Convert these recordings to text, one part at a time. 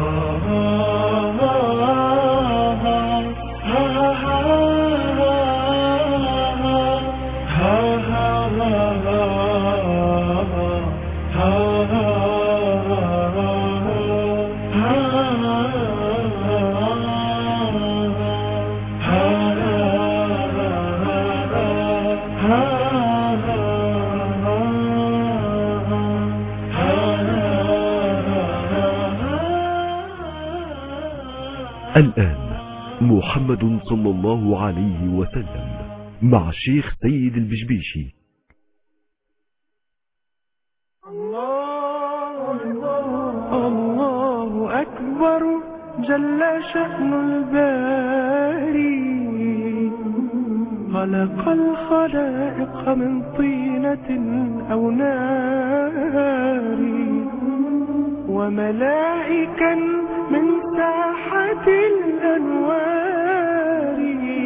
الآن محمد صلى الله عليه وسلم مع الشيخ سيد البشبيشي الله أكبر جل شأن الباري خلق الخلائق من طينة أو نار وملائكا من ساحة الأنوار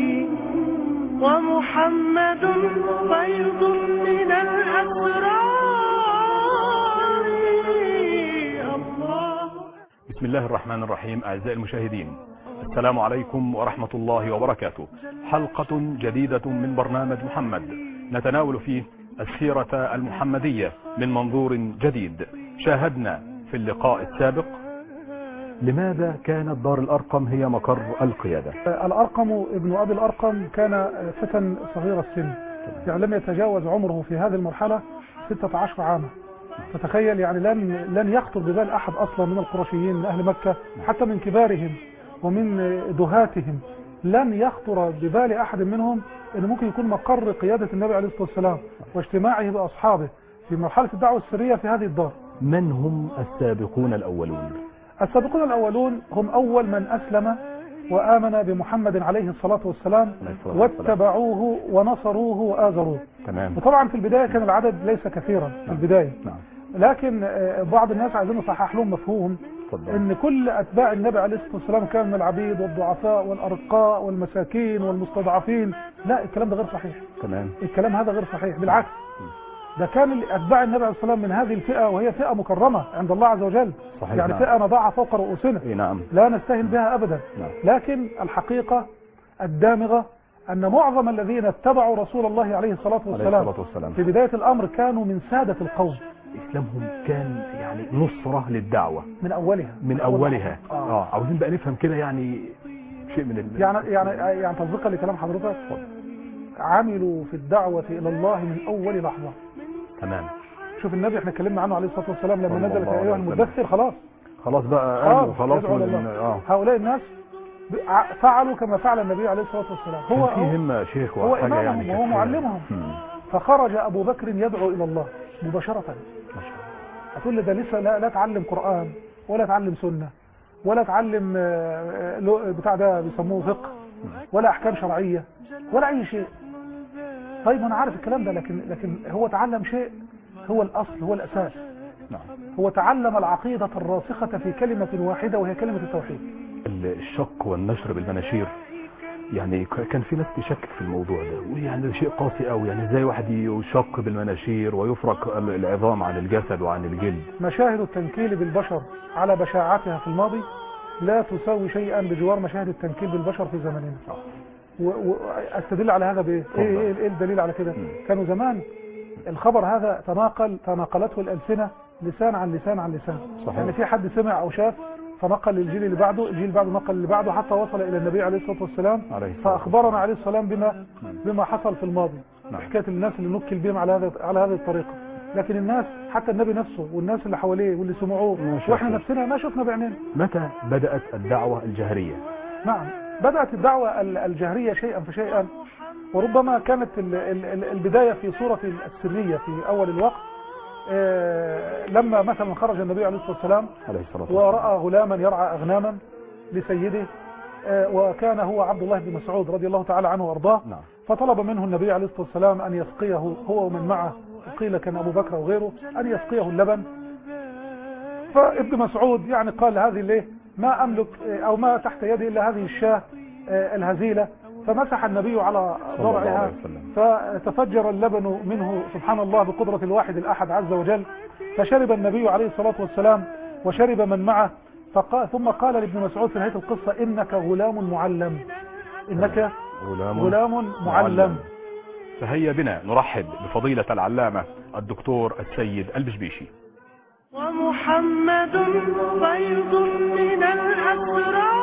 ومحمد فيض من الأسرار الله بسم الله الرحمن الرحيم أعزائي المشاهدين السلام عليكم ورحمة الله وبركاته حلقة جديدة من برنامج محمد نتناول فيه السيرة المحمدية من منظور جديد شاهدنا في اللقاء السابق لماذا كانت دار الأرقم هي مقر القيادة الأرقم ابن أبي الأرقم كان فتى صغير السن يعني لم يتجاوز عمره في هذه المرحلة 16 عاما فتخيل يعني لن لن يخطر ببال أحد أصلا من القرشيين من أهل مكة حتى من كبارهم ومن دهاتهم لن يخطر ببال أحد منهم أنه ممكن يكون مقر قيادة النبي عليه الصلاة والسلام واجتماعه بأصحابه في مرحلة الدعوة السرية في هذه الدار من هم السابقون الأولون السابقون الأولون هم أول من أسلم وآمن بمحمد عليه الصلاة والسلام عليه الصلاة والسلام. واتبعوه ونصروه وآزروه تمام وطبعا في البداية كان العدد ليس كثيرا في البداية نعم لكن آه، بعض الناس عايزين نصحح لهم مفهوم تفضل ان كل اتباع النبي عليه الصلاه والسلام كان من العبيد والضعفاء والارقاء والمساكين والمستضعفين لا الكلام ده غير صحيح تمام الكلام هذا غير صحيح بالعكس ده كان ال- اتباع النبي عليه الصلاه والسلام من هذه الفئه وهي فئه مكرمه عند الله عز وجل صحيح يعني نعم. فئه نضعها فوق رؤوسنا اي نعم لا نستهن بها ابدا نعم. لكن الحقيقه الدامغه ان معظم الذين اتبعوا رسول الله عليه الصلاه عليه والسلام الصلاة والسلام في بدايه الامر كانوا من ساده القوم إسلامهم كان يعني نصرة للدعوة من اولها من أولها آه. اه عاوزين بقى نفهم كده يعني شيء من ال... يعني يعني يعني تصديقا لكلام حضرتك عملوا في الدعوة إلى الله من أول لحظة تمام شوف النبي احنا اتكلمنا عنه عليه الصلاة والسلام لما صلى نزل الله يا أيها عليه وسلم. المدثر خلاص خلاص بقى خلاص قاموا خلاص يدعو إلى من- الله. اه هؤلاء الناس ب- ع- فعلوا كما فعل النبي عليه الصلاة والسلام هو هو في همة شيخ هو وحاجة إمامهم يعني وهو كانت- معلمهم. مم. فخرج أبو بكر يدعو إلى الله مباشرة ما شاء الله هتقول لي ده لسه لا, لا تعلم قرآن ولا تعلم سنة ولا تعلم آه، آه، لو- بتاع ده بيسموه فقه ولا أحكام شرعية ولا أي شيء طيب أنا عارف الكلام ده لكن لكن هو تعلم شيء هو الأصل هو الأساس نعم هو تعلم العقيدة الراسخة في كلمة واحدة وهي كلمة التوحيد الشق والنشر بالمناشير يعني ك- كان في ناس تشكك في الموضوع ده ويعني ده شيء قاسي قوي يعني ازاي واحد يشق بالمناشير ويفرق ال- العظام عن الجسد وعن الجلد مشاهد التنكيل بالبشر على بشاعتها في الماضي لا تساوي شيئا بجوار مشاهد التنكيل بالبشر في زمننا واستدل على هذا بايه اتفضل. ايه ايه إيه الدليل على كده مم. كانوا زمان الخبر هذا تناقل تناقلته الالسنه لسان عن لسان عن لسان صحيح. يعني في حد سمع او شاف فنقل للجيل اللي بعده الجيل اللي بعده نقل اللي بعده حتى وصل الى النبي عليه الصلاه والسلام عليه الصلاة فاخبرنا عليه السلام بما بما حصل في الماضي نعم. حكايه الناس اللي نكل بهم على هذا على هذه الطريقه لكن الناس حتى النبي نفسه والناس اللي حواليه واللي سمعوه ما شافوا. واحنا نفسنا ما شفنا بعينينا متى بدأت الدعوة الجهرية نعم بدأت الدعوة ال- الجهرية شيئا فشيئا وربما كانت ال- ال- ال- البداية في صورة السرية في أول الوقت آه، لما مثلا خرج النبي عليه الصلاة والسلام عليه الصلاة والسلام ورأى غلاما يرعى أغناما لسيده آه، وكان هو عبد الله بن مسعود رضي الله تعالى عنه وأرضاه نعم فطلب منه النبي عليه الصلاة والسلام أن يسقيه هو ومن معه قيل كان أبو بكر وغيره أن يسقيه اللبن فابن مسعود يعني قال هذه ليه ما أملك أو ما تحت يدي إلا هذه الشاة آه، الهزيلة فمسح النبي على صلى الله ضرعها عليه وسلم فتفجر اللبن منه سبحان الله بقدرة الواحد الأحد عز وجل فشرب النبي عليه الصلاة والسلام وشرب من معه فقال ثم قال لابن مسعود في نهاية القصة إنك غلام معلم إنك غلام غلام معلم فهيا بنا نرحب بفضيلة العلامة الدكتور السيد البشبيشي ومحمد فيض من الأسرار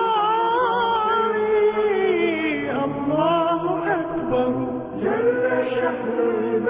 الله أكبر جل شأن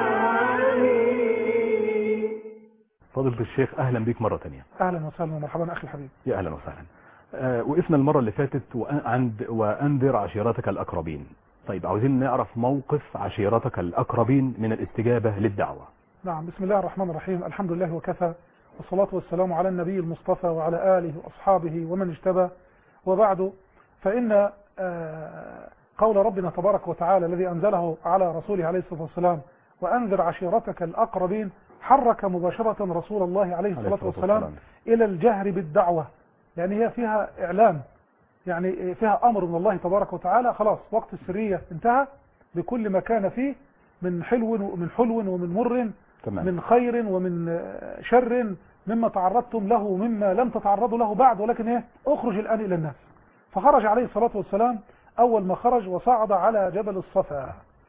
المعاني فضيلة الشيخ أهلا بك مرة تانية أهلا وسهلا ومرحبا أخي الحبيب يا أهلا وسهلا آه، وقفنا المرة اللي فاتت وأ- عند وأنذر عشيرتك الأقربين طيب عاوزين نعرف موقف عشيرتك الأقربين من الاستجابة للدعوة نعم بسم الله الرحمن الرحيم الحمد لله وكفى والصلاة والسلام على النبي المصطفى وعلى آله وأصحابه ومن اجتبى وبعد فإن آه، قول ربنا تبارك وتعالى الذي أنزله على رسوله عليه الصلاة والسلام وأنذر عشيرتك الأقربين حرك مباشرة رسول الله عليه الصلاة والسلام إلى الجهر بالدعوة يعني هي فيها إعلان يعني فيها أمر من الله تبارك وتعالى خلاص وقت السرية انتهى بكل ما كان فيه من حلو ومن حلو ومن مر تمام من خير ومن آه، شر مما تعرضتم له ومما لم تتعرضوا له بعد ولكن ايه اخرج الآن إلى الناس فخرج عليه الصلاة والسلام أول ما خرج وصعد على جبل الصفا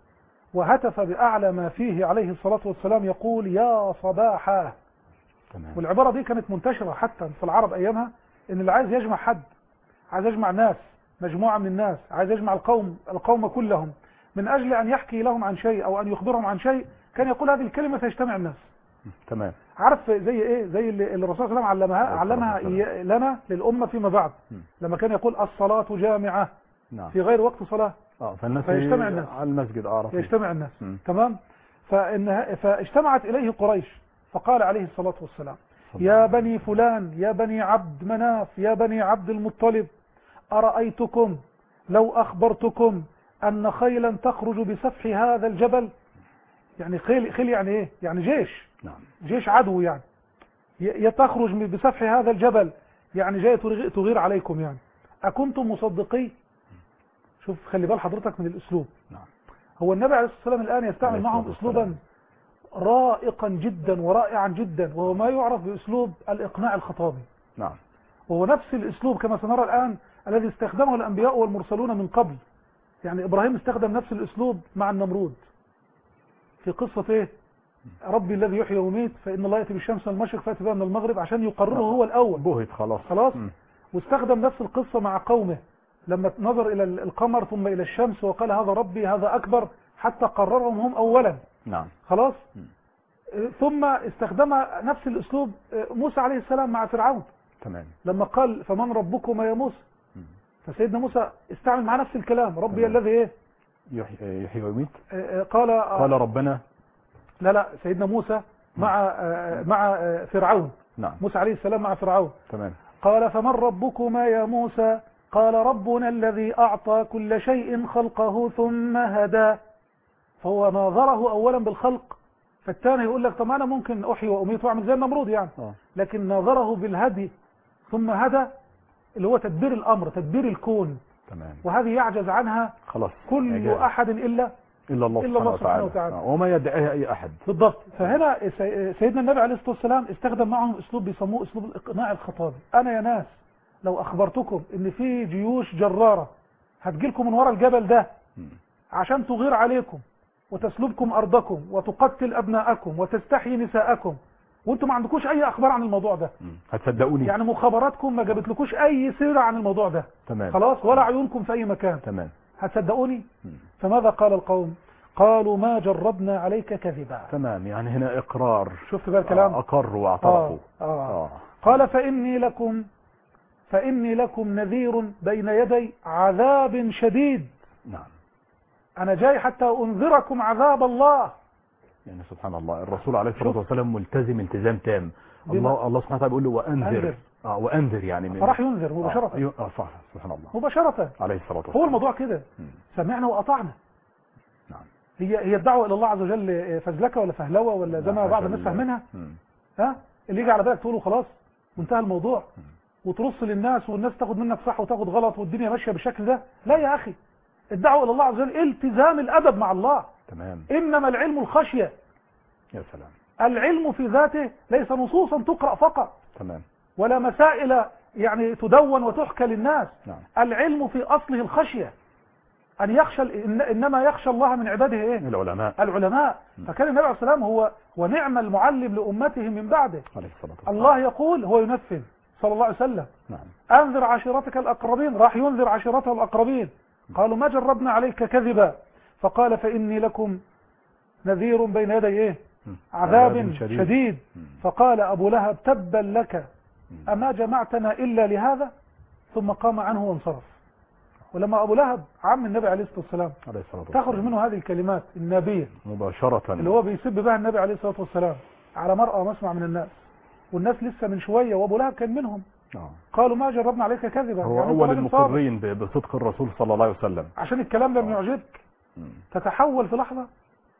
وهتف بأعلى ما فيه عليه الصلاة والسلام يقول يا صباحا تمام والعبارة دي كانت منتشرة حتى في العرب أيامها إن اللي عايز يجمع حد عايز يجمع ناس مجموعة من الناس عايز يجمع القوم القوم كلهم من أجل أن يحكي لهم عن شيء أو أن يخبرهم عن شيء كان يقول هذه الكلمة فيجتمع الناس تمام عارف زي ايه زي اللي اللي الرسول صلى الله عليه وسلم علمها عليه الصلاة علمها والسلام. إيا- لنا للأمة فيما بعد م. لما كان يقول الصلاة جامعة نعم في غير وقت صلاة اه فالناس فيجتمع الناس. على المسجد اعرف يجتمع الناس م. تمام فإنها فاجتمعت إليه قريش فقال عليه الصلاة والسلام يا بني فلان يا بني عبد مناف يا بني عبد المطلب أرأيتكم لو أخبرتكم أن خيلا تخرج بسفح هذا الجبل يعني خيل, خيل يعني إيه يعني جيش نعم جيش عدو يعني ي- يتخرج من- بسفح هذا الجبل يعني جاي تغي- تغير عليكم يعني أكنتم مصدقي شوف خلي بال حضرتك من الأسلوب نعم هو النبي عليه الصلاة والسلام الآن يستعمل عليه معهم الصلاة أسلوبا رائقا جدا ورائعا جدا وهو ما يعرف بأسلوب الإقناع الخطابي نعم وهو نفس الأسلوب كما سنرى الآن الذي استخدمه الأنبياء والمرسلون من قبل يعني إبراهيم استخدم نفس الأسلوب مع النمرود في قصة إيه ربي الذي يحيي ويميت فإن الله يأتي بالشمس من المشرق فيأتي بها من المغرب عشان يقرره هو الأول بهت خلاص خلاص م. واستخدم نفس القصة مع قومه لما نظر إلى القمر ثم إلى الشمس وقال هذا ربي هذا أكبر حتى قررهم هم أولا نعم خلاص م. آه، ثم استخدم نفس الأسلوب آه، موسى عليه السلام مع فرعون تمام لما قال فمن ربكما يا موسى م. فسيدنا موسى استعمل مع نفس الكلام ربي تمام. الذي ايه يحيي يحيي ويميت آه، آه، قال آه، قال ربنا لا لا سيدنا موسى مع آه، مع آه، فرعون نعم موسى عليه السلام مع فرعون تمام قال فمن ربكما يا موسى قال ربنا الذي أعطى كل شيء خلقه ثم هدى فهو ناظره أولا بالخلق فالثاني يقول لك طب أنا ممكن أحيي وأميت وأعمل زي النمرود يعني اه لكن ناظره بالهدي ثم هدى اللي هو تدبير الأمر تدبير الكون تمام وهذه يعجز عنها خلاص كل إعجاز. أحد إلا الا الله إلا الله سبحانه سبحانه وتعالى وتعالى. آه، وما يدعيها اي احد بالضبط فهنا سي- سيدنا النبي عليه الصلاة والسلام استخدم معهم اسلوب بيسموه اسلوب الاقناع الخطابي انا يا ناس لو اخبرتكم ان في جيوش جرارة هتجيلكم من ورا الجبل ده م. عشان تغير عليكم وتسلبكم ارضكم وتقتل ابناءكم وتستحيي نساءكم وانتم ما عندكوش اي اخبار عن الموضوع ده م. هتصدقوني يعني مخابراتكم ما جابتلكوش اي سيرة عن الموضوع ده تمام خلاص ولا عيونكم في اي مكان تمام هتصدقوني م. فماذا قال القوم قالوا ما جربنا عليك كذبا تمام يعني هنا اقرار شفت بقى الكلام آه، اقروا واعترفوا آه. آه. اه قال فإني لكم فإني لكم نذير بين يدي عذاب شديد نعم أنا جاي حتى أنذركم عذاب الله يعني سبحان الله الرسول عليه الصلاه شوف. والسلام ملتزم التزام تام بما- الله الله سبحانه وتعالى بيقول له وانذر أنذر. اه وانذر يعني من فراح ينذر آه، مباشرة أيوه، اه صح سبحان الله مباشرة عليه الصلاه والسلام هو الموضوع كده م. سمعنا وأطعنا نعم هي هي الدعوة إلى الله عز وجل فزلكة ولا فهلوة ولا زي ما نعم، بعض حاشا الناس لله. فاهمينها م. ها اللي يجي على بالك تقوله خلاص وانتهى الموضوع وترص للناس والناس تاخد منك صح وتاخد غلط والدنيا ماشية بالشكل ده لا يا أخي الدعوة إلى الله عز وجل التزام الأدب مع الله تمام إنما العلم الخشية يا سلام العلم في ذاته ليس نصوصا تقرأ فقط تمام ولا مسائل يعني تدون وتحكى للناس نعم العلم في أصله الخشية أن يخشى ال- إن- إنما يخشى الله من عباده إيه العلماء العلماء فكان النبي عليه الصلاة والسلام هو ونعم المعلم لأمته من بعده عليه الصلاة والسلام الله يقول هو ينفذ صلى الله عليه وسلم نعم أنذر عشيرتك الأقربين راح ينذر عشيرته الأقربين قالوا ما جربنا عليك كذبا فقال فإني لكم نذير بين يدي إيه مم. عذاب شديد. شديد مم. فقال أبو لهب تبا لك أما جمعتنا إلا لهذا ثم قام عنه وانصرف ولما أبو لهب عم النبي عليه الصلاة والسلام عليه الصلاة والسلام تخرج منه هذه الكلمات النابية مباشرة اللي هو بيسب بها النبي عليه الصلاة والسلام على مرأى مسمع من الناس والناس لسه من شوية وأبو لهب كان منهم آه. قالوا ما جربنا عليك كذبا هو يعني أنت أول راجل صادق. المقرين ب- بصدق الرسول صلى الله عليه وسلم عشان الكلام لم يعجبك مم. تتحول في لحظة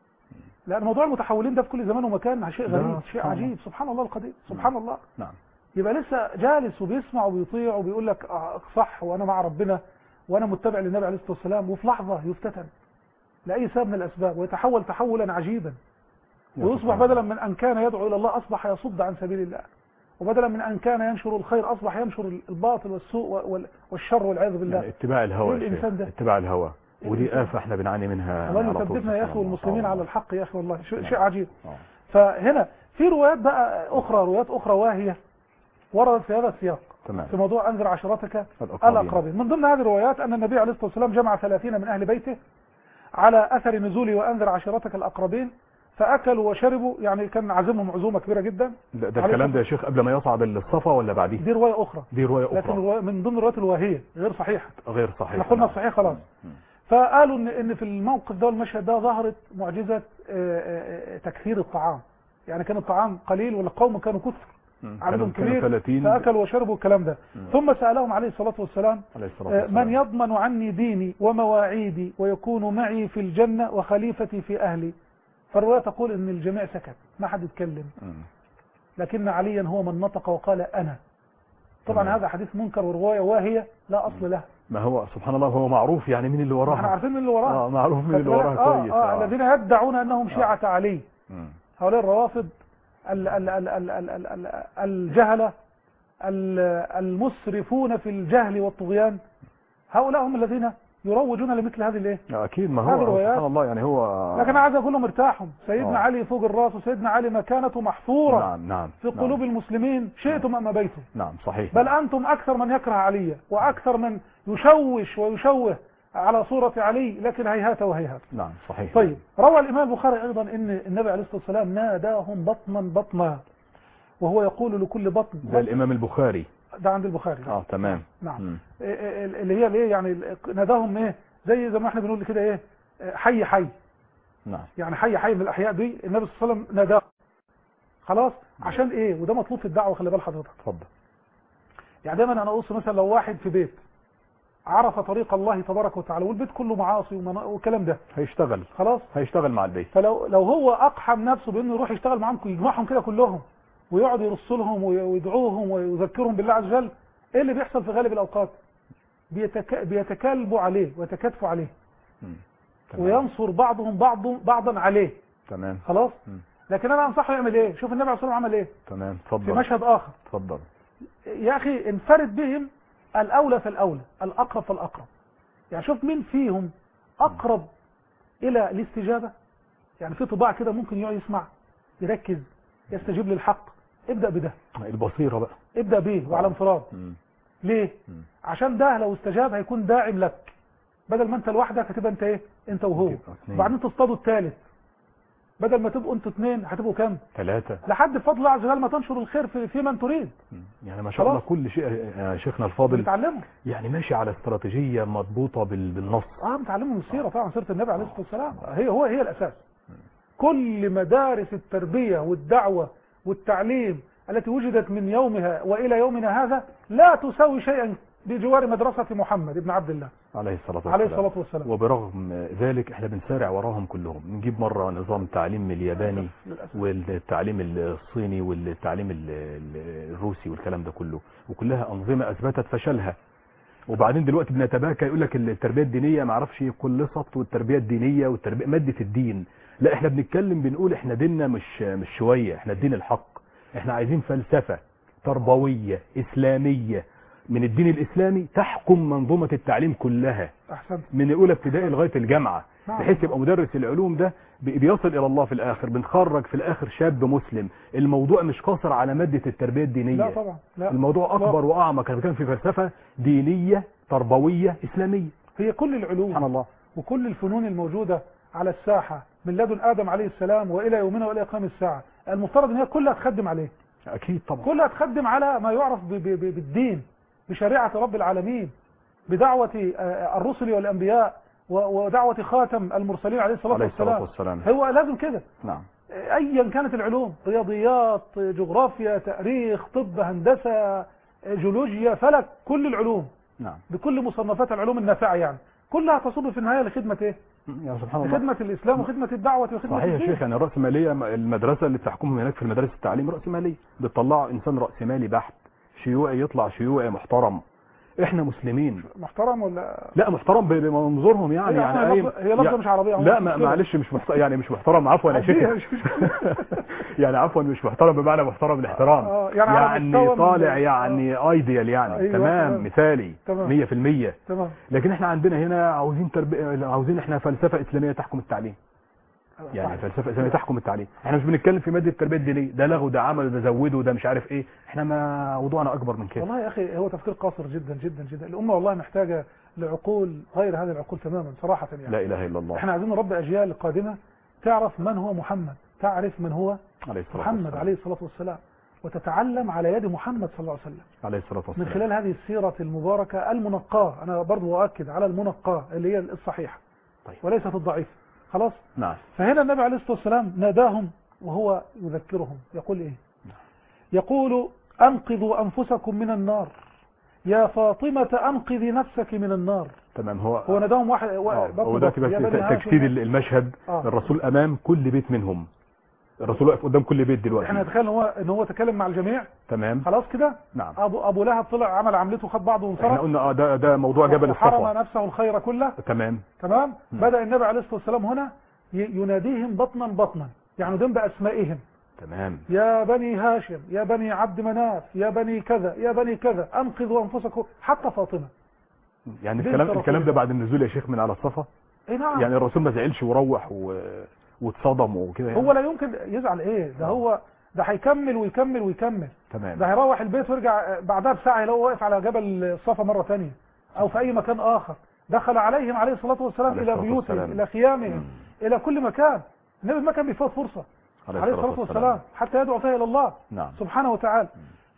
لأن موضوع المتحولين ده في كل زمان ومكان شيء ده غريب شيء سبحان الله. عجيب سبحان الله القدير سبحان الله نعم يبقى لسه جالس وبيسمع وبيطيع وبيقول لك آه، صح وأنا مع ربنا وأنا متبع للنبي عليه الصلاة والسلام وفي لحظة يفتتن لأي سبب من الأسباب ويتحول تحولا عجيبا يا ويصبح سبحان الله. بدلا من أن كان يدعو إلى الله أصبح يصد عن سبيل الله وبدلا من أن كان ينشر الخير أصبح ينشر الباطل والسوء وال- والشر والعياذ بالله يعني اتباع الهوى إيه يا الإنسان شيخ. ده؟ اتباع الهوى ودي الإنسان. آفة احنا بنعاني منها الله على طول يثبتنا يا أخي سبحان الله. والمسلمين آه. على الحق يا أخي والله شيء نعم. شيء عجيب آه. فهنا في روايات بقى أخرى روايات أخرى واهية وردت في هذا السياق تمام في موضوع أنذر عشيرتك الأقربين. الأقربين من ضمن هذه الروايات أن النبي عليه الصلاة والسلام جمع ثلاثين من أهل بيته على أثر نزول وأنذر عشيرتك الأقربين فأكلوا وشربوا يعني كان عزمهم عزومة كبيرة جدا ده, ده عليه الكلام ده يا شيخ قبل ما يصعد الصفا ولا بعديه دي رواية أخرى دي رواية لكن أخرى الرواية من ضمن الروايات الواهية غير صحيحة غير صحيح احنا قلنا نعم. الصحيح خلاص مم. فقالوا ان ان في الموقف ده والمشهد ده ظهرت معجزه آه، آه، آه، تكثير الطعام يعني كان الطعام قليل والقوم كانوا كثر مم. عددهم كانوا- كانوا كبير 30 فاكلوا وشربوا الكلام ده مم. ثم سالهم عليه الصلاه والسلام عليه الصلاة آه، والسلام من يضمن عني ديني ومواعيدي ويكون معي في الجنه وخليفتي في اهلي فالروايه تقول ان الجميع سكت ما حد اتكلم مم. لكن عليا هو من نطق وقال انا طبعا تمام. هذا حديث منكر وروايه واهيه لا اصل لها ما هو سبحان الله هو معروف يعني مين اللي احنا وراها عارفين من اللي وراها اه معروف مين خد اللي بالك؟ وراها آه كويس آه الذين يدعون انهم شيعة علي مم. هؤلاء الروافض ال- ال- ال- ال- ال- ال- ال- الجهلة ال- المسرفون في الجهل والطغيان هؤلاء هم الذين يروجون لمثل هذه الايه آه، اكيد ما هذه هو روايات. سبحان الله يعني هو لكن انا عايز اقول لهم ارتاحوا سيدنا آه. علي فوق الراس وسيدنا علي مكانته محفورة نعم نعم في قلوب نعم, المسلمين شئتم ام ابيتم نعم صحيح بل انتم اكثر من يكره علي واكثر من يشوش ويشوه على صورة علي لكن هيهات وهيهات نعم صحيح طيب روى الإمام البخاري أيضا أن النبي عليه الصلاة والسلام ناداهم بطنا بطنا وهو يقول لكل بطن ده الامام البخاري ده عند البخاري اه تمام نعم مم. إيه- إيه- اللي هي الايه يعني ناداهم ايه زي زي ما احنا بنقول كده ايه حي حي نعم يعني حي حي من الاحياء دي النبي صلى الله عليه وسلم ناداه خلاص عشان ايه وده مطلوب في الدعوه خلي بال حضرتك اتفضل يعني دايما انا اقص مثلا لو واحد في بيت عرف طريق الله تبارك وتعالى والبيت كله معاصي ومنا- والكلام ده هيشتغل خلاص هيشتغل مع البيت فلو لو هو اقحم نفسه بانه يروح يشتغل معاهم يجمعهم كده كلهم ويقعد يرص لهم وي- ويدعوهم ويذكرهم بالله عز وجل ايه اللي بيحصل في غالب الاوقات بيتك... بيتكالبوا عليه ويتكاتفوا عليه مم. تمام. وينصر بعضهم بعض بعضا عليه تمام خلاص مم. لكن انا انصحه يعمل ايه شوف النبي عليه الصلاه والسلام عمل ايه تمام في اتفضل مشهد اخر اتفضل يا اخي انفرد بهم الاولى فالاولى الاقرب فالاقرب يعني شوف مين فيهم اقرب الى الاستجابه يعني في طباع كده ممكن يقعد يسمع يركز يستجيب للحق ابدا بده البصيرة بقى ابدا به وعلى انفراد مم. ليه مم. عشان ده لو استجاب هيكون داعم لك بدل ما انت لوحدك هتبقى انت ايه انت وهو تبقى اثنين. وبعدين تصطادوا الثالث بدل ما تبقوا انتوا اثنين هتبقوا كام ثلاثة لحد بفضل الله عز وجل ما تنشر الخير في, في من تريد مم. يعني ما شاء الله خلاص. كل شيء يا شيخنا الفاضل بتعلموا يعني ماشي على استراتيجية مضبوطة بال- بالنص اه بتعلموا من السيره طبعا سيره النبي عليه الصلاه والسلام هي هو هي الاساس كل مدارس التربيه والدعوه والتعليم التي وجدت من يومها والى يومنا هذا لا تساوي شيئا بجوار مدرسه محمد بن عبد الله عليه الصلاة والسلام عليه الصلاه والسلام وبرغم ذلك احنا بنسارع وراهم كلهم نجيب مرة نظام تعليم الياباني للأسف. والتعليم الصيني والتعليم ال- ال- الروسي والكلام ده كله وكلها أنظمة أثبتت فشلها وبعدين دلوقتي بنتباكى يقول لك التربية الدينية ما اعرفش قلصت والتربية الدينية والتربية مادة الدين لا احنا بنتكلم بنقول احنا ديننا مش مش شوية احنا الدين الحق احنا عايزين فلسفة تربوية إسلامية من الدين الإسلامي تحكم منظومة التعليم كلها احسنت من الأولى ابتدائي لغاية الجامعة نعم. بحيث يبقى مدرس العلوم ده بي- بيصل إلى الله في الآخر بنخرج في الآخر شاب مسلم الموضوع مش قاصر على مادة التربية الدينية لا طبعا لا الموضوع أكبر وأعمق كان في فلسفة دينية تربوية إسلامية هي كل العلوم سبحان الله وكل الفنون الموجودة على الساحة من لدن آدم عليه السلام وإلى يومنا وإلى قيام الساعة المفترض أن هي كلها تخدم عليه أكيد طبعا كلها تخدم على ما يعرف ب- ب- ب- بالدين بشريعة رب العالمين بدعوة آه، الرسل والأنبياء و- ودعوة خاتم المرسلين عليه الصلاة عليه الصلاة والسلام والسلام هو لازم كده نعم ايا كانت العلوم رياضيات جغرافيا تاريخ طب هندسه جيولوجيا فلك كل العلوم نعم بكل مصنفات العلوم النافعه يعني كلها تصب في النهايه لخدمه ايه يا سبحان الله لخدمه الاسلام وخدمه الدعوه وخدمه صحيح يا الدين شيخ يعني الرأسمالية المدرسة اللي بتحكمهم هناك في المدارس التعليم رأسمالية بتطلع إنسان رأسمالي بحت شيوعي يطلع شيوعي محترم إحنا مسلمين محترم ولا لا محترم ب- بمنظورهم يعني هي يعني أصلاً قايم- لفظة- هي لفظة يعني- مش عربية عموماً، لا مش ما كده. معلش مش محترم يعني مش محترم عفوا يا عادية، شيخ مش مشكلة. يعني عفوا مش محترم بمعنى محترم الاحترام آه، يعني على يعني مستوى من- طالع آه. يعني ايديال يعني أيوة، تمام تمام. مثالي تمام. 100% تمام لكن احنا عندنا هنا عاوزين تربية عاوزين احنا فلسفة اسلامية تحكم التعليم يعني صحيح. فلسفه اسلاميه تحكم التعليم احنا مش بنتكلم في ماده التربيه الدينيه ده لغو ده عمل ده زوده ده مش عارف ايه احنا ما موضوعنا اكبر من كده والله يا اخي هو تفكير قاصر جدا جدا جدا الامه والله محتاجه لعقول غير هذه العقول تماما صراحه يعني لا اله الا الله احنا عايزين نربي اجيال قادمه تعرف من هو محمد تعرف من هو عليه الصلاه محمد والسلام. عليه الصلاة والسلام وتتعلم على يد محمد صلى الله عليه وسلم عليه الصلاه من والسلام خلال هذه السيرة المباركة المنقاة أنا برضو أؤكد على المنقاة اللي هي الصحيحة طيب. وليست الضعيفة خلاص نعم فهنا النبي عليه الصلاة والسلام ناداهم وهو يذكرهم يقول إيه يقول أنقذوا أنفسكم من النار يا فاطمة أنقذي نفسك من النار تمام هو هو ناداهم واحد آه، برضو هو دلوقتي بس يا بني هاشم. تجسيد المشهد آه. الرسول امام كل بيت منهم الرسول واقف قدام كل بيت دلوقتي احنا نتخيل ان هو ان هو تكلم مع الجميع تمام خلاص كده نعم ابو ابو لهب طلع عمل عملته خد بعضه احنا وانصرف قلنا اه ده ده موضوع جبل وحرم الصفا نفسه الخير كله تمام تمام مم. بدأ النبي عليه الصلاة والسلام هنا ي- يناديهم بطنا بطنا يعني دون بأسمائهم تمام يا بني هاشم يا بني عبد مناف يا بني كذا يا بني كذا أنقذوا أنفسكم حتى فاطمة يعني بنت الكلام رسول الكلام ده الله. بعد النزول يا شيخ من على الصفا اي نعم يعني الرسول ما زعلش وروح و... واتصدم وكده يعني هو لا يمكن يزعل ايه ده هو ده هيكمل ويكمل ويكمل تمام ده هيروح البيت ويرجع بعدها بساعة يلاقيه واقف على جبل الصفا مرة تانية أو في أي مكان آخر دخل عليهم عليه الصلاة والسلام عليه إلى الصلاة بيوتهم والسلام. إلى خيامهم مم. إلى كل مكان النبي ما كان بيفوت فرصة عليه الصلاة والسلام حتى يدعو فيها إلى الله نعم سبحانه وتعالى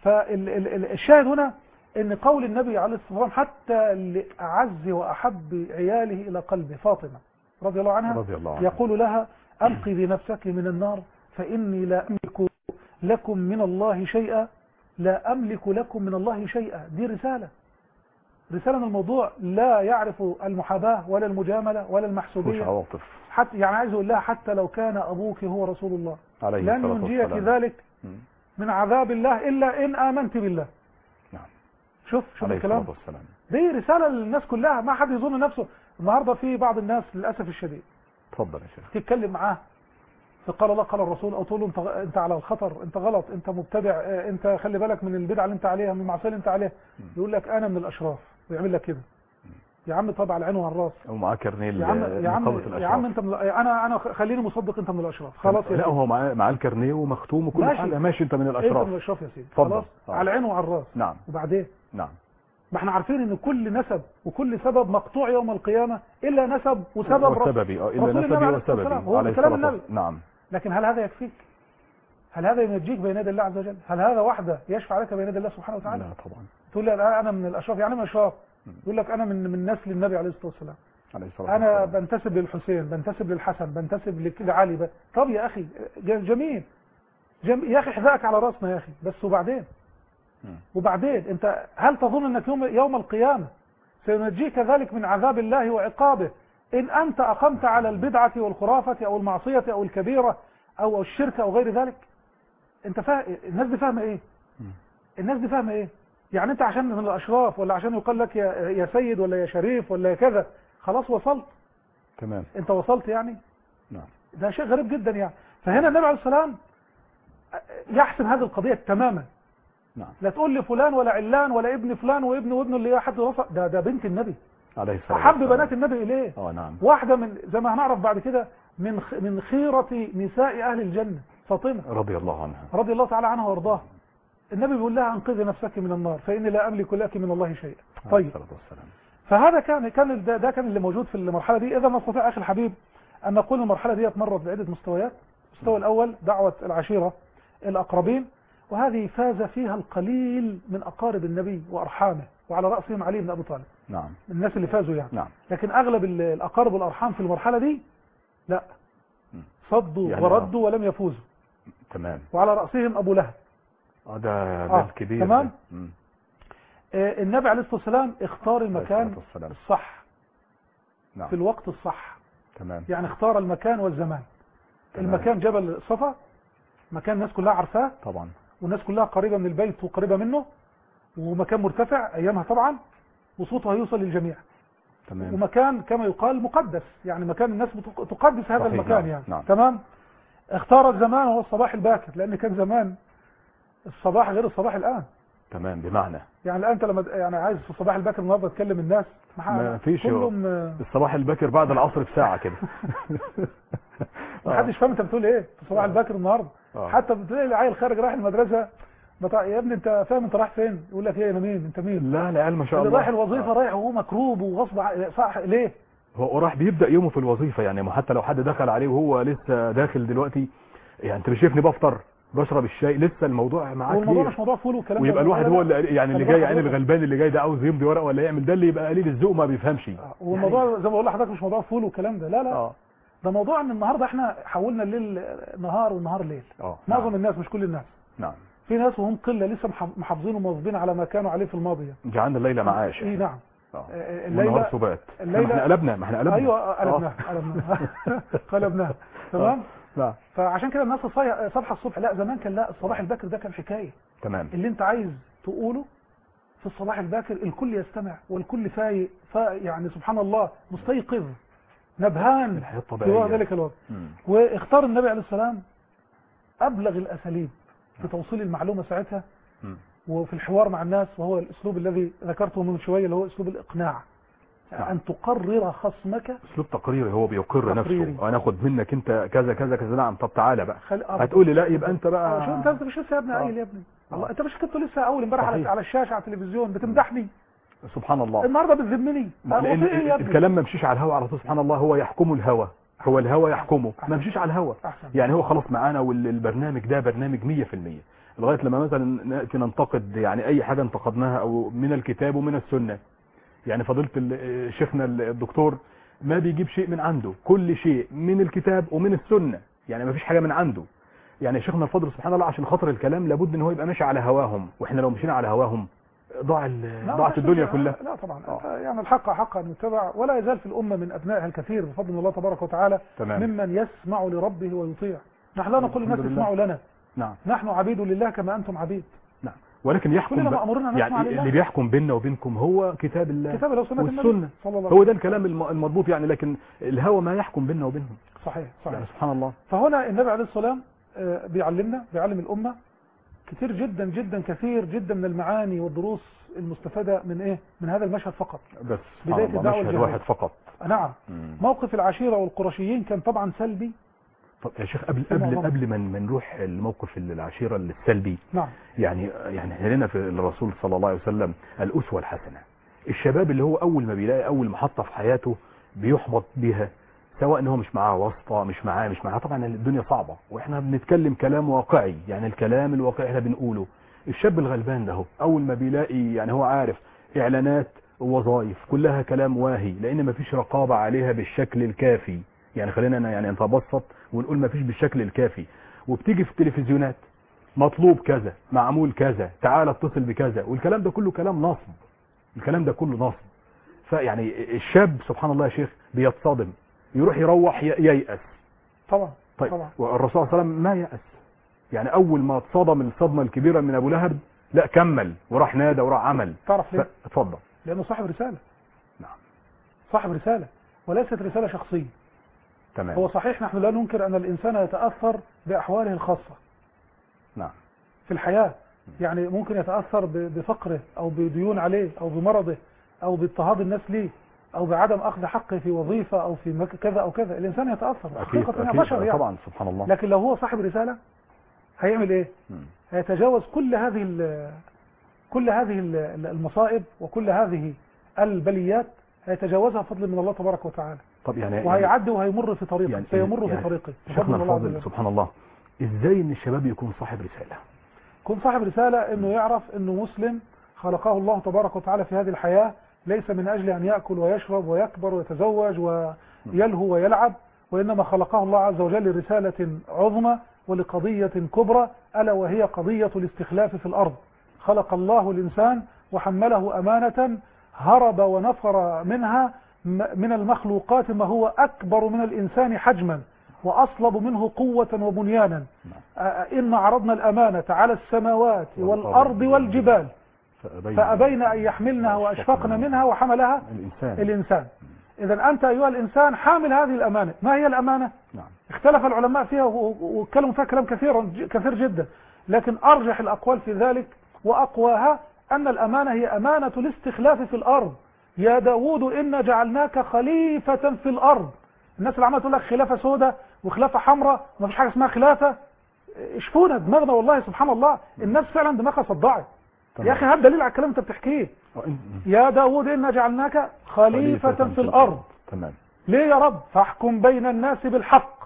فالشاهد هنا ان قول النبي عليه الصلاة والسلام حتى لأعز وأحب عياله إلى قلبه فاطمة رضي الله عنها رضي الله عنه يقول لها أنقذي نفسك من النار فإني لا أملك لكم من الله شيئا لا أملك لكم من الله شيئا دي رسالة رسالة من الموضوع لا يعرف المحاباة ولا المجاملة ولا مش المحسوبية عواطف حتى يعني عايز أقول لها حتى لو كان أبوك هو رسول الله عليه لن الصلاة ينجيك والسلام. ذلك مم. من عذاب الله إلا إن آمنت بالله نعم. شوف شوف عليه الكلام الصلاة والسلام دي رسالة للناس كلها ما حد يظن نفسه النهاردة في بعض الناس للأسف الشديد اتفضل يا شيخ تتكلم معاه فقال الله قال الرسول او تقول له انت انت على الخطر انت غلط انت مبتدع اه، انت خلي بالك من البدعه اللي انت عليها من المعصيه اللي انت عليها يقول لك انا من الاشراف ويعمل لك كده يا عم طبعا على العين وعلى الراس ومعاه كرنيه يا عم يا عم نقابة يا الأشراف. عم انت من انا انا خليني مصدق انت من الاشراف خلاص يا لا سيدي هو معاه معاه الكرنيه ومختوم وكل ماشي. حاجه ماشي انت من انت الاشراف من الاشراف يا سيدي اتفضل. خلاص آه. على العين وعلى الراس نعم وبعدين نعم ما احنا عارفين ان كل نسب وكل سبب مقطوع يوم القيامه الا نسب وسبب رسول وسببي اه رسول الا النبي نسبي عليه الصلاة والسلام. وسببي هو عليه كلام الصلاة النبي. والسلام. نعم لكن هل هذا يكفيك هل هذا ينجيك بين يدي الله عز وجل هل هذا وحده يشفع لك بين يدي الله سبحانه وتعالى لا طبعا تقول لي أنا أنا من الأشراف يعني من الأشراف يقول لك أنا من من نسل النبي عليه الصلاة والسلام عليه الصلاة أنا والسلام. بنتسب للحسين بنتسب للحسن بنتسب لك- لعلي ب... طب يا أخي ج- جميل جم... يا أخي حذاءك على راسنا يا أخي بس وبعدين مم. وبعدين أنت هل تظن أنك يوم, يوم القيامة سينجيك ذلك من عذاب الله وعقابه إن أنت أقمت على البدعة والخرافة أو المعصية أو الكبيرة أو الشرك أو غير ذلك أنت فا... الناس دي فاهمة إيه مم. الناس دي فاهمة إيه يعني أنت عشان من الأشراف ولا عشان يقال لك يا, يا سيد ولا يا شريف ولا يا كذا خلاص وصلت تمام أنت وصلت يعني نعم ده شيء غريب جدا يعني فهنا النبي عليه السلام يحسم هذه القضية تماما نعم لا تقول لي فلان ولا علان ولا ابن فلان وابن وابن اللي هي حد رفع ده ده بنت النبي عليه الصلاة احب والسلام. بنات النبي اليه اه نعم واحده من زي ما هنعرف بعد كده من خ- من خيره نساء اهل الجنه فاطمه رضي الله عنها رضي الله تعالى عنها وارضاها النبي بيقول لها انقذي نفسك من النار فاني لا املك لك من الله شيئا عليه طيب الصلاة والسلام فهذا كان كان ده, ده كان اللي موجود في المرحله دي اذا نستطيع اخي الحبيب ان نقول المرحله دي مرت بعده مستويات المستوى الاول دعوه العشيره الاقربين وهذه فاز فيها القليل من اقارب النبي وارحامه وعلى راسهم علي بن ابي طالب نعم الناس اللي فازوا يعني نعم لكن اغلب ال- الاقارب والارحام في المرحله دي لا مم. صدوا يعني وردوا ولم يفوزوا تمام وعلى راسهم ابو لهب اه ده ده آه، الكبير تمام. ده. مم. آه، النبي عليه الصلاه والسلام اختار عليه المكان الصلاة والسلام. الصح نعم في الوقت الصح تمام يعني اختار المكان والزمان تمام. المكان جبل صفا مكان الناس كلها عارفاه طبعا والناس كلها قريبة من البيت وقريبة منه ومكان مرتفع ايامها طبعا وصوته هيوصل للجميع تمام ومكان كما يقال مقدس يعني مكان الناس بتق- تقدس هذا صحيح، المكان نعم، يعني نعم. تمام اختار الزمان وهو الصباح الباكر لان كان زمان الصباح غير الصباح الان تمام بمعنى يعني الان انت لما يعني عايز في الصباح الباكر النهارده تكلم الناس ما فيش كلهم آه، الصباح الباكر بعد العصر بساعة كده ما حدش فاهم انت بتقول ايه في الصباح الباكر النهارده آه. حتى بتلاقي العيل خارج رايح المدرسه بتاع يا ابني انت فاهم انت رايح فين يقول لك ايه انا مين انت مين لا العيال ما شاء اللي الله رايح الوظيفه رايح وهو مكروب وغصب ع- صح ليه هو راح بيبدأ يومه في الوظيفة يعني ما حتى لو حد دخل عليه وهو لسه داخل دلوقتي يعني انت مش شايفني بفطر بشرب الشاي لسه الموضوع معاه والموضوع كبير مش موضوع فول والكلام ويبقى ده. الواحد لا، هو لا. اللي يعني اللي خلي جاي بالك يعني حضرتك. الغلبان اللي جاي ده عاوز يمضي ورقه ولا يعمل ده اللي يبقى قليل الذوق ما بيفهمش والموضوع زي ما بقول لحضرتك مش موضوع فول والكلام ده لا لا اه ده موضوع ان النهارده احنا حولنا الليل نهار والنهار ليل اه معظم نعم. الناس مش كل الناس نعم في ناس وهم قله لسه محف- محافظين ومواظبين على ما كانوا عليه في الماضي يعني. جعلنا الليله معاش ايه نعم اه آه، والنهار الليله سبات الليلة- ما احنا قلبنا ما احنا قلبنا ايوه قلبناها قلبناها قلبناها تمام نعم فعشان كده الناس صايحه صبح الصبح لا زمان كان لا الصباح الباكر ده كان حكايه تمام اللي انت عايز تقوله في الصباح الباكر الكل يستمع والكل فايق فا يعني سبحان الله مستيقظ نبهان الحياه في الطبيعيه ذلك الوقت مم. واختار النبي عليه السلام ابلغ الاساليب في توصيل المعلومه ساعتها مم. وفي الحوار مع الناس وهو الاسلوب الذي ذكرته من شويه اللي هو اسلوب الاقناع نعم. ان تقرر خصمك اسلوب تقريري هو بيقر تقريري. نفسه انا اخد منك انت كذا كذا كذا نعم طب تعالى بقى خل... هتقول لي لا يبقى انت آه، بقى شو انت انت مش لسه يا ابني آه. قايل يا ابني آه. الله انت مش كنت لسه اول امبارح على صحيح. على الشاشه على التلفزيون بتمدحني سبحان الله النهارده بتذمني ما- هو لان في ايه يا ابني الكلام ما مشيش على الهوا على طول سبحان الله هو يحكم الهوى هو الهوى يحكمه ما مشيش على الهوى احسن يعني هو خلاص معانا والبرنامج ده برنامج 100% لغايه لما مثلا ناتي ننتقد يعني اي حاجه انتقدناها او من الكتاب ومن السنه يعني فضيله ال- شيخنا الدكتور ما بيجيب شيء من عنده كل شيء من الكتاب ومن السنه يعني ما فيش حاجه من عنده يعني شيخنا الفضل سبحان الله عشان خاطر الكلام لابد ان هو يبقى ماشي على هواهم واحنا لو مشينا على هواهم ضاع ال- لا، ضاعت مش- الدنيا مش- كلها لا طبعا آه. يعني الحق حق ان يتبع ولا يزال في الامه من ابنائها الكثير بفضل الله تبارك وتعالى تمام ممن يسمع لربه ويطيع نحن لا نقول الحمد الناس لله. اسمعوا لنا نعم نحن عبيد لله كما انتم عبيد نعم ولكن يحكم كلنا بقى- مأمورون ان نسمع يعني لله اللي بيحكم بيننا وبينكم هو كتاب الله كتاب الله وسنه والسنة. النبي صلى الله عليه هو وسلم ده الكلام الم- المضبوط يعني لكن الهوى ما يحكم بيننا وبينهم صحيح صحيح يعني سبحان الله فهنا النبي عليه الصلاة والسلام آه، بيعلمنا بيعلم الأمة كتير جدا جدا كثير جدا من المعاني والدروس المستفادة من ايه من هذا المشهد فقط بس سبحان بداية الله الدعوة مشهد الجهرية. واحد فقط آه، نعم مم. موقف العشيرة والقرشيين كان طبعا سلبي طب يا شيخ قبل في قبل معظمه. قبل ما ما نروح الموقف العشيرة السلبي نعم يعني يعني احنا لنا في الرسول صلى الله عليه وسلم الأسوة الحسنة الشباب اللي هو أول ما بيلاقي أول محطة في حياته بيحبط بيها سواء ان هو مش معاه واسطة مش معاه مش معاه طبعا الدنيا صعبة واحنا بنتكلم كلام واقعي يعني الكلام الواقعي احنا بنقوله الشاب الغلبان ده هو اول ما بيلاقي يعني هو عارف اعلانات ووظائف كلها كلام واهي لان مفيش رقابة عليها بالشكل الكافي يعني خلينا أنا يعني نتبسط ونقول مفيش بالشكل الكافي وبتيجي في التلفزيونات مطلوب كذا معمول كذا تعال اتصل بكذا والكلام ده كله كلام نصب الكلام ده كله نصب فيعني الشاب سبحان الله يا شيخ بيتصدم يروح يروح ي- ييأس طبعا طيب طبعا والرسول صلى الله عليه وسلم ما يأس يعني اول ما اتصدم الصدمة الكبيرة من ابو لهب لا كمل وراح نادى وراح عمل تعرف ليه ف- اتفضل لأنه صاحب رسالة نعم صاحب رسالة وليست رسالة شخصية تمام هو صحيح نحن لا ننكر أن الإنسان يتأثر بأحواله الخاصة نعم في الحياة يعني ممكن يتأثر ب- بفقره أو بديون عليه أو بمرضه أو باضطهاد الناس ليه أو بعدم أخذ حقه في وظيفة أو في مك- كذا أو كذا الإنسان يتأثر اكيد حقيقة اكيد بشر يعني طبعا سبحان الله لكن لو هو صاحب رسالة هيعمل إيه؟ مم. هيتجاوز كل هذه ال- كل هذه ال- المصائب وكل هذه البليات هيتجاوزها بفضل من الله تبارك وتعالى طب يعني وهيعدي وهيمر في طريقه يعني- سيمر يعني في طريقه شيخنا بفضل الله عز الفاضل وجل. سبحان الله ازاي ان الشباب يكون صاحب رساله كن صاحب رسالة انه يعرف انه مسلم خلقه الله تبارك وتعالى في هذه الحياة ليس من اجل ان يأكل ويشرب ويكبر ويتزوج ويلهو ويلعب وانما خلقه الله عز وجل لرسالة عظمى ولقضية كبرى الا وهي قضية الاستخلاف في الارض خلق الله الانسان وحمله امانة هرب ونفر منها م- من المخلوقات ما هو اكبر من الانسان حجما واصلب منه قوة وبنيانا آه، إن عرضنا الأمانة على السماوات والأرض والجبال فأبين أن يحملنها وأشفقن منها وحملها الانسان الإنسان إذا أنت أيها الإنسان حامل هذه الأمانة ما هي الأمانة؟ نعم اختلف العلماء فيها و- واتكلموا فيها كلام كثيرا كثير جدا لكن أرجح الأقوال في ذلك وأقواها أن الأمانة هي أمانة الاستخلاف في الأرض يا داود إنا جعلناك خليفة في الأرض الناس اللي عمالة تقول لك خلافة سوداء وخلافة حمراء وما فيش حاجة اسمها خلافة اشفونا دماغنا والله سبحان الله الناس فعلا دماغها صدعت يا أخي هات دليل على الكلام اللي انت بتحكيه وإن- يا داود إنا جعلناك خليفة في الأرض تمام ليه يا رب فاحكم بين الناس بالحق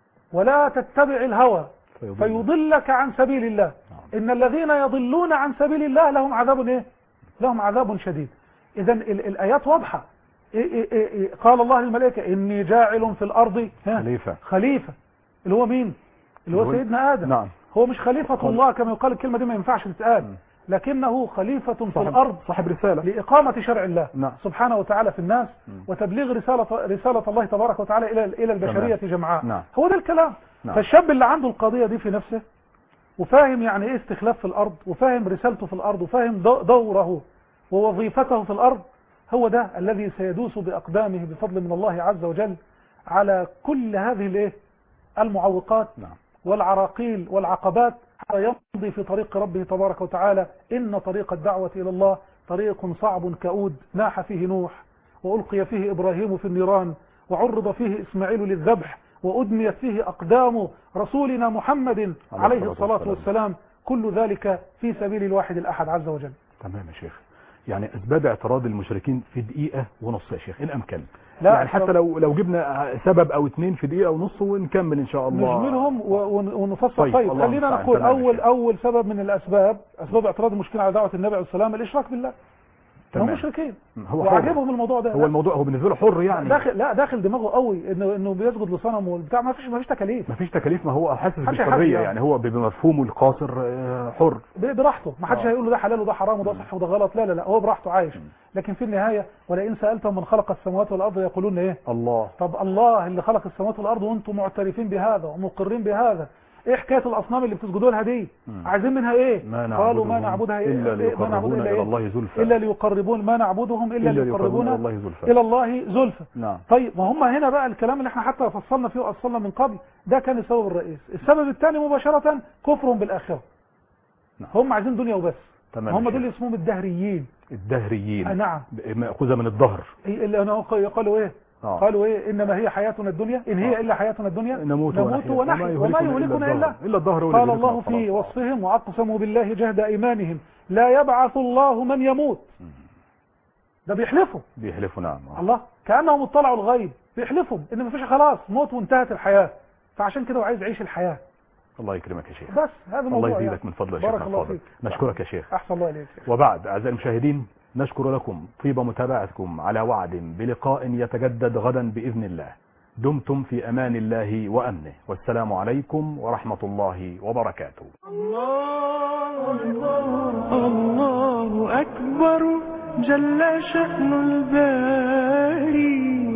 ولا تتبع الهوى فيضل. فيضلك عن سبيل الله إن الذين يضلون عن سبيل الله لهم عذاب إيه؟ لهم عذاب شديد إذا ال- الآيات واضحة إيه إيه إيه إيه قال الله للملائكة إني جاعل في الأرض ها؟ خليفه خليفة اللي هو مين اللي هو اللي هو- سيدنا آدم نعم هو مش خليفة قال- الله كما يقال الكلمة دي ما ينفعش تتقال لكنه خليفة في صاحب الأرض صاحب رساله لإقامة شرع الله نعم. سبحانه وتعالى في الناس مم. وتبليغ رسالة رسالة الله تبارك وتعالى إلى إلى البشرية جمعاء نعم. هو ده الكلام نعم. فالشاب اللي عنده القضية دي في نفسه وفاهم يعني إيه استخلاف في الأرض وفاهم رسالته في الأرض وفاهم دو- دوره ووظيفته في الأرض هو ده الذي سيدوس بأقدامه بفضل من الله عز وجل على كل هذه الإيه المعوقات نعم والعراقيل والعقبات حتى يمضي في طريق ربه تبارك وتعالى إن طريق الدعوة إلى الله طريق صعب كؤود ناح فيه نوح وألقي فيه إبراهيم في النيران وعرض فيه إسماعيل للذبح وأدميت فيه أقدام رسولنا محمد عليه الصلاة والسلام كل ذلك في سبيل الواحد الأحد عز وجل تمام يا شيخ يعني اسباب اعتراض المشركين في دقيقه ونص يا شيخ ان امكن لا، يعني حتى لو لو جبنا سبب او اتنين في دقيقه ونص ونكمل ان شاء الله نجملهم و- ون- ونفصل طيب، طيب, الله خلينا المستعان. نقول تمام يا أول شيخ. أول سبب من الأسباب أسباب اعتراض المشركين على دعوة النبي عليه السلام الإشراك بالله هم تمام مشركين هو حر وعجبهم الموضوع ده هو الموضوع هو بالنسبه له حر يعني داخل لا داخل دماغه قوي انه انه بيسجد لصنم والبتاع ما فيش ما فيش تكاليف مفيش تكاليف ما هو حاسس محدش بالحريه هيحاسب يعني. يعني. هو بمفهومه القاصر آه، حر ب- براحته ما حدش آه. هيقول له ده حلال وده حرام وده صح وده غلط لا لا لا هو براحته عايش لكن في النهايه ولئن سالتهم من خلق السماوات والارض يقولون ايه الله طب الله اللي خلق السماوات والارض وانتم معترفين بهذا ومقرين بهذا ايه حكايه الاصنام اللي بتسجدوا لها دي مم. عايزين منها ايه ما قالوا ما نعبدهم نعبدها إيه؟ الا إيه؟ ما نعبد ليقربونا الا الى إيه؟ الله زلفى الا ليقربون ما نعبدهم الا إلا ليقربونا ليقربونا إلى الله زلفى. الى الله زلفى نعم طيب ما هم هنا بقى الكلام اللي احنا حتى فصلنا فيه واصلنا من قبل ده كان السبب الرئيسي السبب الثاني مباشرة كفرهم بالآخرة نعم. هم عايزين دنيا وبس تمام هم يا دول شيخ. اسمهم الدهريين الدهريين آه نعم مأخوذة من الظهر إيه اللي أنا قالوا ايه آه. قالوا ايه انما هي حياتنا الدنيا ان هي آه. الا حياتنا الدنيا نموت نموت ونحيا وما يهلكنا الا إلا الظهر هو اللي قال يهلكنا الله في خلاص. وصفهم واقسموا بالله جهد ايمانهم لا يبعث الله من يموت ده بيحلفوا بيحلفوا نعم آه. الله كانهم اطلعوا الغيب بيحلفوا ان مفيش خلاص موت وانتهت الحياه فعشان كده هو عايز يعيش الحياه الله يكرمك يا شيخ بس هذا الموضوع الله يزيدك يعني. من فضل يا بارك شيخنا الله الفاضل فيك نشكرك يا شيخ احسن الله اليك وبعد أعزائي المشاهدين نشكر لكم طيب متابعتكم على وعد بلقاء يتجدد غدا بإذن الله دمتم في أمان الله وأمنه والسلام عليكم ورحمة الله وبركاته الله أكبر جل شأن الباري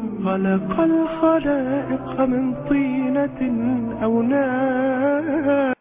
خلق الخلائق من طينة أو نار